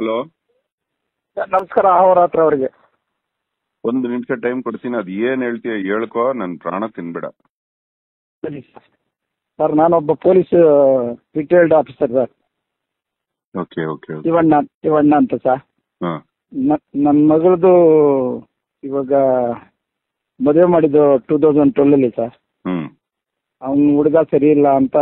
Hello sir, ನಮಸ್ಕಾರ ಅಹೋರಾತ್ರ ಅವರಿಗೆ ಒಂದು ನಿಮಿಷ ಟೈಮ್ ಕೊಡ್ತೀನಿ ಅದ್ ಏನ್ ಹೇಳ್ತೀಯ ಹೇಳ್ಕೊ ನನ್ ಪ್ರಾಣ ತಿನ್ಬೇಡ ಸರಿ ಸರ್ ಸರ್ ನಾನೊಬ್ಬ police retired officer sir okay okay Shivanna Shivanna ಅಂತ ಸರ್ ಹಾ ನನ್ನ ಮಗಳದು ಇವಾಗ ಮದುವೆ ಮಾಡಿದ್ದು ಟೂ ತೌಸಂಡ್ ಟ್ವೆಲ್ಲಲ್ಲಿ ಸರ್ ಹ್ಮ್ ಅವ್ನ ಹುಡುಗ ಸರಿ ಇಲ್ಲ ಅಂತ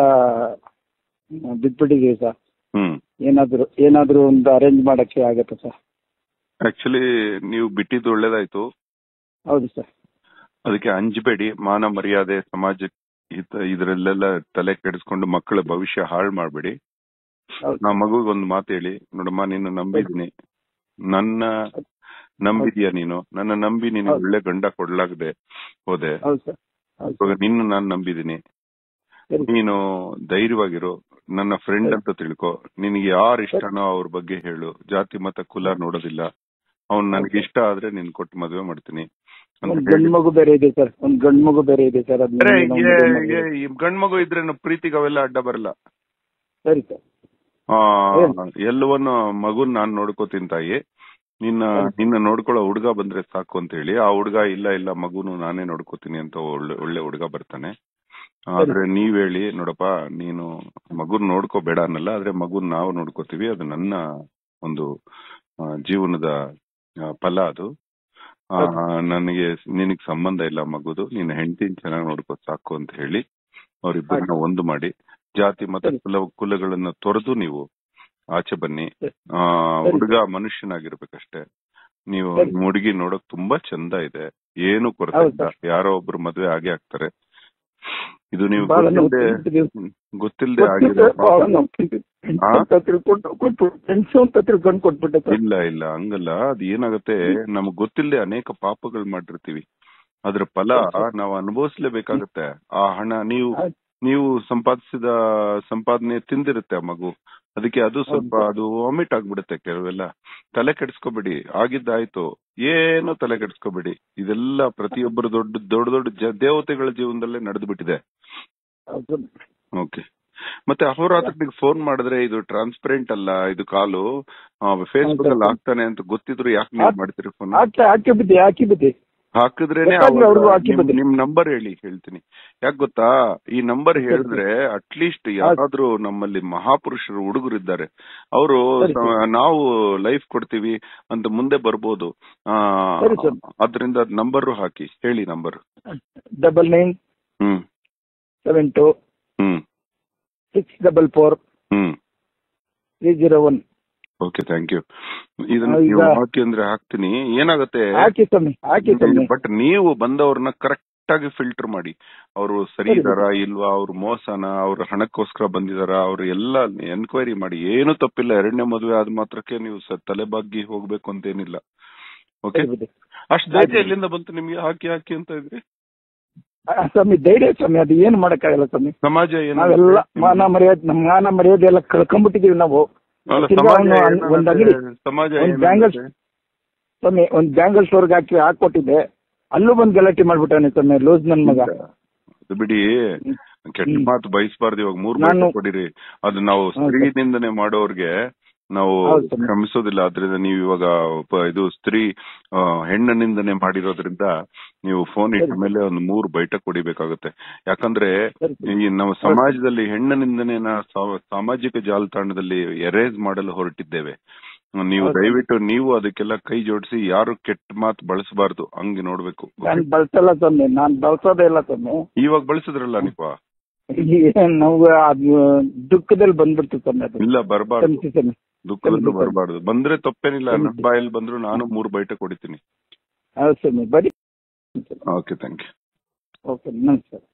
ಬಿಟ್ಬಿಟ್ಟಿದೀವಿ ಸರ್ ಹ್ಮ್ ಏನಾದ್ರು ಏನಾದ್ರು ಒಂದು ಅರೇಂಜ್ ಮಾಡಕ್ಕೆ ಆಗತ್ತೆ ಸರ್ ಆಕ್ಚುಲಿ ನೀವು ಬಿಟ್ಟಿದ್ದು ಒಳ್ಳೇದಾಯ್ತು ಹೌದು ಸರ್ ಅದಕ್ಕೆ ಅಂಜಬೇಡಿ ಮಾನ ಮರ್ಯಾದೆ ಸಮಾಜ ಇದ್ರಲ್ಲೆಲ್ಲ ತಲೆ ಕೆಡಿಸ್ಕೊಂಡು ಮಕ್ಕಳ ಭವಿಷ್ಯ ಹಾಳು ಮಾಡ್ಬೇಡಿ ಹೌದು ನಾ ಮಗುಗ್ ಒಂದು ಮಾತು ಹೇಳಿ ನೋಡಮ್ಮ ನಿನ್ನ ನಂಬಿದ್ದೀನಿ ನನ್ನ ನಂಬಿದ್ಯಾ ನೀನು ನನ್ನ ನಂಬಿ ನೀನು ಹೌದು. ಒಳ್ಳೆ ಗಂಡ ಕೊಡ್ಲಾಗದೆ ಹೋದೆ ಹೌದು ಸರ್ ಹೌದು ಇವಾಗ ನಿನ್ನ ನಾನು ನಂಬಿದ್ದೀನಿ ಸರಿ ನೀನು ಧೈರ್ಯವಾಗಿರು ನನ್ನ ಫ್ರೆಂಡ್ ಅಂತ ತಿಳ್ಕೊ ನಿನಗೆ ಯಾರು ಇಷ್ಟನೋ ಅವ್ರ ಬಗ್ಗೆ ಹೇಳು ಜಾತಿ ಮತ ಕುಲ ನೋಡೋದಿಲ್ಲ ಅವ್ನ್ ನನಗೆ ಇಷ್ಟ ಆದ್ರೆ ನಿನ್ ಕೊಟ್ಟು ಮದ್ವೆ ಮಾಡ್ತೀನಿ ಅಂತ ಒಂದ್ ಹೇಳಿ ಗಂಡ್ ಮಗು ಬೇರೆ ಇದೆ ಸರ್ ಒಂದ್ ಗಂಡ್ ಮಗು ಬೇರೆ ಇದೆ ಸರ್ ಅದ್ ಅರೆ, ನಿಮ್ಗೆ ಏ- ನಾವು ಮದುವೆ ಏ- ಈ ಗಂಡ್ ಮಗು ಇದ್ರೆ ನಾವು ಪ್ರೀತಿಗೆ ಅವೆಲ್ಲ ಅಡ್ಡ ಬರಲ್ಲ ಸರಿ ಸರ್ ಆ, ಏನು? ಎಲ್ಲವನ್ನ ಮಗುನ್ ನಾನ್ ನೋಡ್ಕೋತೀನಿ ತಾಯಿ ನಿನ್ನ ನಿನ್ನ ನೋಡ್ಕೊಳ್ಳೋ ಹುಡುಗ ಬಂದ್ರೆ ಸಾಕು ಅಂತ ಹೇಳಿ ಆ ಹುಡುಗ ಇಲ್ಲ ಇಲ್ಲ ಮಗುನು ನಾನೇ ನೋಡ್ಕೋತೀನಿ ಅಂತ ಒಳ್ಳೆ ಒಳ್ಳೆ ಹುಡುಗ ಬರ್ತಾನೆ ಆದ್ರೆ ನೀವ್ ಹೇಳಿ ನೋಡಪ್ಪ ನೀನು ಮಗುನ್ ನೋಡ್ಕೋಬೇಡ ಅನ್ನಲ್ಲ ಆದ್ರೆ ಮಗುನ್ ನಾವು ನೋಡ್ಕೋತೀವಿ ಅದು ನನ್ನ ಒಂದು ಆ, ಜೀವನದ ಆ, ಫಲ ಅದು ಆ, ನನಗೆ ನಿನಗ್ ಸಂಬಂಧ ಇಲ್ಲ ಮಗುದು ನಿನ್ನ ಹೆಂಡತಿನ ಚೆನ್ನಾಗಿ ನೋಡ್ಕೋ ಸಾಕು ಅಂತ ಹೇಳಿ ಅವ್ರಿಬ್ಬರನ್ನ ಒಂದು ಮಾಡಿ ಜಾತಿ ಮತ ಸರಿ. ಕುಲ ಕುಲಗಳನ್ನ ತೊರೆದು ನೀವು ಆಚೆ ಬನ್ನಿ ಸರಿ. ಆ ಸರಿ. ಹುಡುಗ ಮನುಷ್ಯನಾಗಿರ್ಬೇಕಷ್ಟೇ ನೀವು ಸರಿ. ನಿಮ್ ಹುಡುಗಿ ನೋಡಕ್ ತುಂಬಾ ಚಂದ ಇದೆ ಏನು ಕೊರತೆ ಹೌದು ಇಲ್ಲ ಯಾರೋ ಒಬ್ರು ಮದ್ವೆ ಆಗೇ ಆಗ್ತಾರೆ ಇದು ನೀವು ಬಹಳ ನೋವು ಗೊತ್ತಿಲ್ಲದೆ ತಿಂತಿದ್ದೀವಿ. ಗೊತ್ತಿಲ್ಲದೆ ಆಗಿರೋ ಬಹಳ ಪಾಪ. ನೋವು ತಿಂತಿದ್ದೀವಿ. Friends ಆ? ಅಂತ ತಿಳ್ಕೊಂಡು ಕೊಟ್ಬಿಟ್ಟು ಫ್ರೆಂಡ್ಸ್ ಅಂತ ತಿಳ್ಕೊಂಡು ಕೊಟ್ಬಿಟ್ಟೆ ಸರ್ ಇಲ್ಲ ಇಲ್ಲ ಹಂಗಲ್ಲ ಅದ್ ಏನಾಗತ್ತೆ ನಮಗ್ ಗೊತ್ತಿಲ್ಲದೆ ಅನೇಕ ಪಾಪಗಳು ಮಾಡಿರ್ತೀವಿ ಅದ್ರ ಫಲ ನಾವು ಅನುಭವಿಸ್ಲೇಬೇಕಾಗತ್ತೆ ಆ ಹಣ ನೀವು ಆಯ್ತು. ನೀವು ಸಂಪಾದಿಸಿದ ಸಂಪಾದನೆ ತಿಂದಿರುತ್ತೆ ಆ ಮಗು ಅದಕ್ಕೆ ಅದು ಸ್ವಲ್ಪ ಹೌದು. ಅದು ವಾಮಿಟ್ ಆಗ್ಬಿಡುತ್ತೆ ಕೆಲವೆಲ್ಲ ತಲೆ ಕೆಡಿಸ್ಕೋಬೇಡಿ ಆಗಿದ್ದಾಯ್ತು ಏನು ತಲೆ ಕೆಡಿಸ್ಕೋಬೇಡಿ ಇದೆಲ್ಲ ಪ್ರತಿಯೊಬ್ಬರು ದೊಡ್ಡ ದೊಡ್ಡ ದೊಡ್ಡ ಜ- ದೇವತೆಗಳ ಜೀವನದಲ್ಲೇ ನಡೆದು ಬಿಟ್ಟಿದೆ ಹೌದು. ಓಕೆ ಮತ್ತೆ ಅಹೋರಾತ್ರನಿಗೆ ಫೋನ್ ಮಾಡಿದ್ರೆ ಇದು ಟ್ರಾನ್ಸ್ಪರೆಂಟ್ ಅಲ್ಲ ಇದು ಕಾಲು ಫೇಸ್ಬುಕ್ ಅಲ್ಲಿ ಹಾಕ್ತಾನೆ ಅಂತ ಗೊತ್ತಿದ್ರು ಯಾಕೆ ನೀವು ಹಾಕ್- ಮಾಡ್ತೀರಿ ಫೋನ್ ಹಾಕಿ ಹಾಕಿ ಬಿದ್ದಿ ಹಾಕಿ ಬಿದ್ದಿ ಹಾಕಿದ್ರೇನೆ ಗೊತ್ತಾಗ್ಲಿ ಅವ್ರಿಗೂ ಹಾಕಿ ನಿಮ್- ಬನ್ನಿ. ನಿಮ್ ನಂಬರ್ ಹೇಳಿ ಹೇಳ್ತೀನಿ ಯಾಕೆ ಗೊತ್ತಾ ಈ ನಂಬರ್ ಹೇಳಿದ್ರೆ ಅಟ್ಲೀಸ್ಟ್ ಯಾರಾದ್ರೂ ನಮ್ಮಲ್ಲಿ ಮಹಾಪುರುಷರು ಹುಡುಗರು ಇದ್ದಾರೆ ಅವರು ಸರಿ, ಸರಿ. ನಾವು ಲೈಫ್ ಕೊಡ್ತೀವಿ ಅಂತ ಮುಂದೆ ಬರ್ಬೋದು ಆ, ಸರಿ, ಸರ್. ಅದ್ರಿಂದ ನಂಬರ್ ಹಾಕಿ ಹೇಳಿ ನಂಬರ್ ಡಬಲ್ ನೈನ್ ಹ್ಮ್ ಸೆವೆನ್ ಟು ಹ್ಮ್ ಸಿಕ್ಸ್ ಡಬಲ್ ಫೋರ್ ಹ್ಮ್ three zero one okay thank you ಇದನ್ನ ಆ, ಈಗ- ನೀವು ಹಾಕಿ ಅಂದ್ರೆ ಹಾಕ್ತೀನಿ ಏನಾಗತ್ತೆ ಹಾಕಿ ಸ್ವಾಮಿ ಹಾಕಿ ಸ್ವಾಮಿ ಬಟ್ ನೀವು ಬಂದವ್ರನ್ನ ಕರೆಕ್ಟ್ ಆಗಿ ಫಿಲ್ಟರ್ ಮಾಡಿ ಅವರು ಸರಿ ಸರಿ. ಇದಾರಾ ಇಲ್ವಾ ಅವ್ರ ಮೋಸನ ಅವ್ರ ಹಣಕ್ಕೋಸ್ಕರ ಬಂದಿದಾರ ಅವ್ರು ಎಲ್ಲ ಎನ್ಕ್ವೈರಿ ಮಾಡಿ ಏನು ತಪ್ಪಿಲ್ಲ ಎರಡನೇ ಮದುವೆ ಆದ ಮಾತ್ರಕ್ಕೆ ನೀವು ಸ- ತಲೆ ಬಾಗಿ ಹೋಗ್ಬೇಕು ಅಂತ ಏನಿಲ್ಲ ಓಕೆ ಸರಿ ಬಿಡಿ. ಅಷ್ಟು ಧೈರ್ಯ ಎಲ್ಲಿಂದ ಬಂತು ನಿಮ್ಗೆ ಹಾಕಿ ಹಾಕಿ ಅಂತ ಇದ್ರಿ ಆ, ಸ್ವಾಮಿ ಧೈರ್ಯ ಸ್ವಾಮಿ ಅದು ಏನು ಮಾಡಕ್ಕಾಗಲ್ಲ ಸ್ವಾಮಿ ಸಮಾಜ ಏನು ನಾವೆಲ್ಲ ಮಾನ ಮರ್ಯಾದೆ ನಮ್ಮ ಮಾನ ಮರ್ಯಾದೆ ಎಲ್ಲ ಕಳ್ಕೊಂಡ್ಬಿಟ್ಟಿದೀವಿ ನಾವು ಅಲ್ಲ, ತಿರ್ಗಾ ಸಮಾಜ ಅವ್ನು ಏನಾಗತ್ತೆ? ಒಂದ್ ಅಂಗಡಿ ಸಮಾಜ ಒಂದ್ ಏನಾಗತ್ತೆ? ಬ್ಯಾಂಗಲ್ ಸ್ವಾಮಿ ಒಂದ್ ಬ್ಯಾಂಗಲ್ ಸ್ಟೋರ್ಗೆ ಹಾಕಿ ಹಾಕೊಟ್ಟಿದ್ದೆ ಅಲ್ಲೂ ಬಂದ್ ಗಲಾಟೆ ಮಾಡ್ಬಿಟ್ಟಾನೆ ಸ್ವಾಮಿ ಲೂಸ್ ನನ್ ಮಗ ಅದು ಬಿಡಿ ಕೆಟ್ಟ ಹ್ಮ್. ಮಾತು ಬಯಸ್ಬಾರ್ದು ಇವಾಗ ಮೂರ್ ನಾನು- ಬೈಟ್ ಕೊಡಿರಿ ಅದು ನಾವು ಸ್ತ್ರೀ ನಿಂದನೆ ಮಾಡೋರ್ಗೆ ನಾವು ಹೌದು ಸ್ವಾಮಿ. ಕ್ಷಮಿಸೋದಿಲ್ಲ ಆದ್ರಿಂದ ನೀವು ಇವಾಗ ಪ- ಇದು ಸ್ತ್ರೀ ಆ, ಹೆಣ್ಣ ನಿಂದನೆ ಮಾಡಿರೋದ್ರಿಂದ ನೀವು ಫೋನ್ ಇಟ್ಟ ಸರಿ. ಮೇಲೆ ಒಂದು ಮೂರು ಬೈಟ ಕೊಡಿಬೇಕಾಗುತ್ತೆ ಯಾಕಂದ್ರೆ ಸರಿ. ಈ ನಮ್ಮ ಸಮಾಜದಲ್ಲಿ ಹೆಣ್ಣ ನಿಂದನೆನ ಸಾ- ಸಾಮಾಜಿಕ ಜಾಲತಾಣದಲ್ಲಿ ಎರೇಸ್ ಮಾಡಲು ಹೊರಟಿದ್ದೇವೆ ನೀವು ಹೌದು. ದಯವಿಟ್ಟು ನೀವು ಅದಕ್ಕೆಲ್ಲ ಕೈ ಜೋಡಿಸಿ ಯಾರು ಕೆಟ್ಟ ಮಾತು ಬಳಸಬಾರ್ದು ಹಂಗೆ ನೋಡ್ಬೇಕು ನಾನ್ ಬಳಸಲ್ಲ ಸ್ವಾಮಿ ನಾನ್ ಬಳಸೋದೇ ಇಲ್ಲ ಸ್ವಾಮಿ ಇವಾಗ ಬಳಸಿದ್ರಲ್ಲ ನೀವು ಏನ್ ನಾವು ಅದು ದುಃಖದಲ್ಲಿ ಬಂದ್ಬಿಡ್ತು ಸ್ವಾಮಿ ಅದು ಇಲ್ಲ ಬರಬಾರ್ದು ಕ್ಷಮಿಸಿ ಸ್ವಾಮಿ ದುಃಖದಲ್ಲೂ ಕ್ಷಮಿಸಿ. ಬರಬಾರ್ದು ಬಂದ್ರೆ ತಪ್ಪೇನಿಲ್ಲ ಕ್ಷಮಿಸಿ. ನನ್ನ ಬಾಯಲ್ಲಿ ಬಂದ್ರು ನಾನು ಮೂರು ಬೈಟ ಕೊಡಿತೀನಿ ಹೌದು ಸ್ವಾಮಿ ಬರೀ ಓಕೆ ಥ್ಯಾಂಕ್ ಯು ಓಕೆ ನಮಸ್ಕಾರ